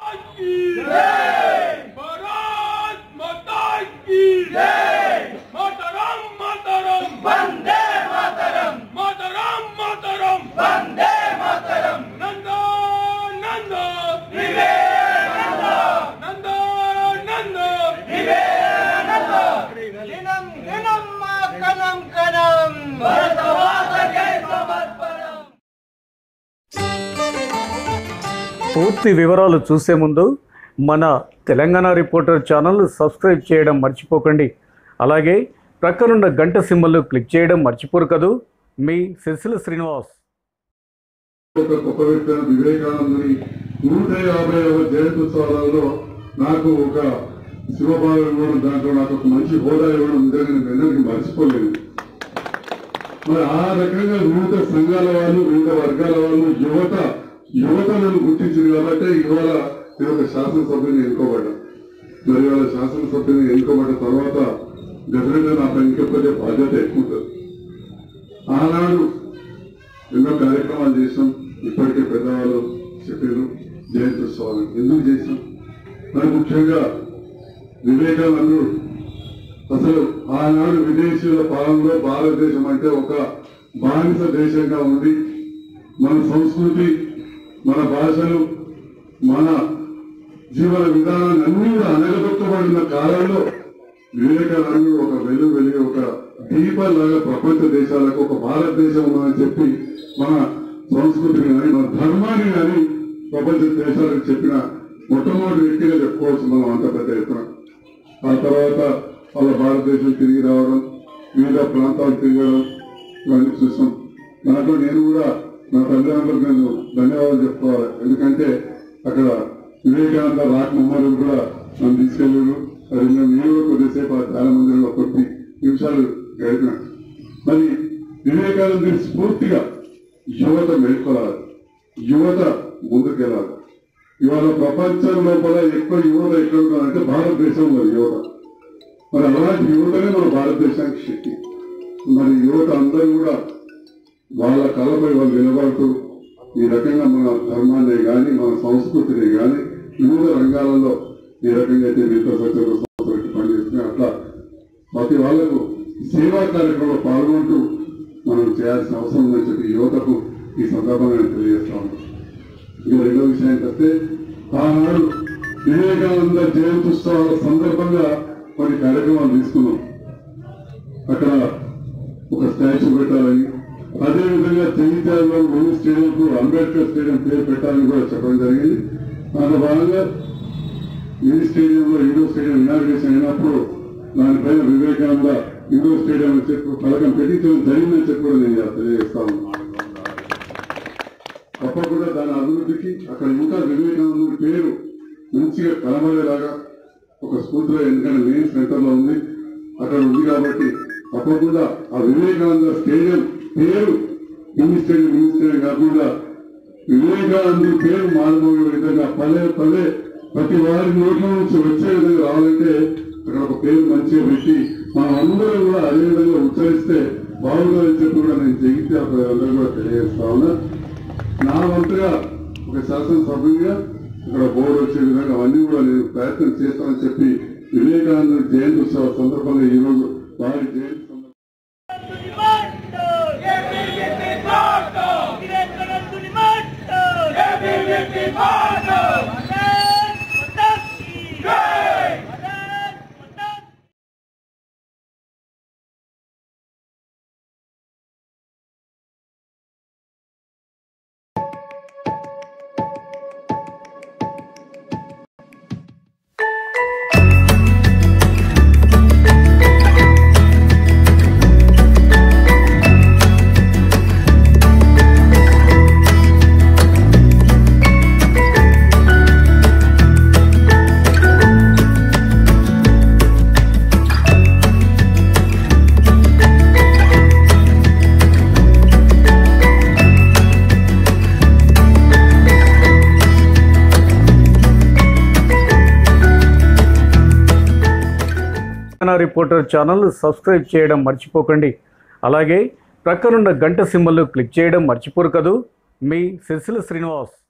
भारत माता की मातरम मातरम वंदे मातरम मातरम मातरम वंदे मातरम नंदो नंदो नंदो नंदो దినం దినం మా కణం కణం భరతమాతకే సమర్పణం పూర్తి వివరాలు చూసే ముందు మన తెలంగాణ రిపోర్టర్ ఛానల్ సబ్స్క్రైబ్ చేయడం మర్చిపోకండి అలాగే ప్రక్కనున్న గంట సింబల్ క్లిక్ చేయడం మర్చిపోరు కదూ మీ సిరిసిల శ్రీనివాస్ ఒక గొప్ప వ్యక్తి అయిన వివేకానందుని నూట యాభైవ జయంత్యుత్సవాలలో నాకు ఒక శివభావం ఇవ్వడం దాంట్లో నాకు ఒక మంచి హోదా ఇవ్వడం నిజంగా నేను ఎన్నటికీ మర్చిపోలేదు మరి ఆ రకంగా వివిధ సంఘాల వాళ్ళు వివిధ వర్గాల వాళ్ళు యువత యువత నన్ను గుర్తించింది కాబట్టి ఇవాళ నేను ఒక శాసనసభ్యుని ఎన్నుకోబడ్డా మరి ఇవాళ శాసనసభ్యుని ఎన్నుకోబడ్డ తర్వాత డెఫినెట్ గా నా పైన ఇంకొక బాధ్యత ఎక్కువ ఉంటుంది ఆనాడు ఎన్నో కార్యక్రమాలు చేసాం ఇప్పటికే పెద్దవాళ్ళు చెప్పారు జయంత్యుత్సవాలు ఎందుకు చేసాం మరి ముఖ్యంగా వివేకానందుడు అసలు ఆనాడు విదేశీయుల పాలనలో భారతదేశం అంటే ఒక బానిస దేశంగా ఉంది మన సంస్కృతి మన భాషలు మన జీవన విధానాన్ని అన్ని కూడా అనగదొక్కబడిన కాలంలో వివేకానందుడు ఒక వెలు వెలి ఒక దీపంలాగా ప్రపంచ దేశాలకు ఒక భారతదేశం ఉందని చెప్పి మన సంస్కృతిని కానీ మన ధర్మాన్ని కానీ ప్రపంచ దేశాలకు చెప్పిన మొట్టమొదటి వ్యక్తిగా చెప్పుకోవచ్చు మనం అంత పెద్ద ఎత్తున ఆ తర్వాత వాళ్ళ భారతదేశం తిరిగి రావడం వివిధ ప్రాంతాలు తిరగడం ఇవన్నీ చూసాం దాంట్లో నేను కూడా నా తల్లిదండ్రులకు నేను ధన్యవాదాలు చెప్పుకోవాలి ఎందుకంటే అక్కడ వివేకానంద రాక్ మమ్మల్ని కూడా నన్ను తీసుకెళ్ళారు అది మేము నేను కూడా కొద్దిసేపు ఆ చాలా మందిలో కొద్ది నిమిషాలు గడిపిన మరి వివేకానంద స్ఫూర్తిగా యువత మేల్కొలాలి యువత ముందుకెళ్ళాలి ఇవాళ ప్రపంచం లోపల ఎక్కువ యువత ఎక్కడ ఉంటుందంటే భారతదేశంలో యువత మరి అలాంటి యువతనే మన భారతదేశానికి శక్తి మరి యువత అందరూ కూడా వాళ్ళ కళపై వాళ్ళు నిలబడుతూ ఈ రకంగా మన ధర్మాన్ని కానీ మన సంస్కృతిని కానీ వివిధ రంగాలలో ఈ రకంగా అయితే మిగతా స్వచ్ఛత సంస్థలు పనిచేస్తున్నాయి అట్లా ప్రతి వాళ్ళకు సేవా కార్యక్రమంలో పాల్గొంటూ మనం చేయాల్సిన అవసరం ఉందని చెప్పి యువతకు ఈ సందర్భంగా నేను తెలియజేస్తా ఉన్నాను ఇక రెండో విషయానికి వస్తే ఆనాడు వివేకానంద జయంత్యుత్సవాల సందర్భంగా కొన్ని కార్యక్రమాలు తీసుకున్నాం అక్కడ ఒక స్టాచ్యూ పెట్టాలని అదేవిధంగా జగిత్యాలలో మినీ స్టేడియంకు అంబేద్కర్ స్టేడియం పేరు పెట్టాలని కూడా చెప్పడం జరిగింది దాంట్లో భాగంగా మినీ స్టేడియంలో ఇండోర్ స్టేడియం ఇనాగ్రేషన్ అయినప్పుడు దానిపైన వివేకానంద ఇండోర్ స్టేడియం అని చెప్పి పథకం పెట్టించడం జరిగిందని చెప్పి కూడా నేను తెలియజేస్తాను తప్పకుండా దాని అభివృద్ధికి అక్కడ ఇంకా వివేకానందుడి పేరు మంచిగా కలమయ్యేలాగా ఒక స్ఫూర్తిలో ఎందుకంటే మెయిన్ సెంటర్ లో ఉంది అక్కడ ఉంది కాబట్టి తప్పకుండా ఆ వివేకానంద స్టేడియం పేరు మినీ స్టేడియం మినీ స్టేడియం కాకుండా వివేకానందుడి పేరు మారుమోగే విధంగా పల్లె పల్లె ప్రతి వారి నోట్ల నుంచి వచ్చే విధంగా రావాలంటే అక్కడ ఒక పేరు మంచిగా పెట్టి మనం అందరం కూడా అదే విధంగా ఉచ్చరిస్తే బాగుందని చెప్పి కూడా నేను జగిత్యాల అందరూ కూడా తెలియజేస్తా ఉన్నా నా వంతుగా ఒక శాసనసభ్యుడిగా ఇక్కడ బోర్డు వచ్చే విధంగా అవన్నీ కూడా నేను ప్రయత్నం చేస్తానని చెప్పి వివేకానంద జయంతి ఉత్సవ సందర్భంగా ఈ రోజు వారి జయంతి సందర్భంగా తెలంగాణ రిపోర్టర్ ఛానల్ సబ్స్క్రైబ్ చేయడం మర్చిపోకండి అలాగే ప్రక్కనున్న గంట సింబల్ క్లిక్ చేయడం మర్చిపోరు కదూ మీ సిరిసిల శ్రీనివాస్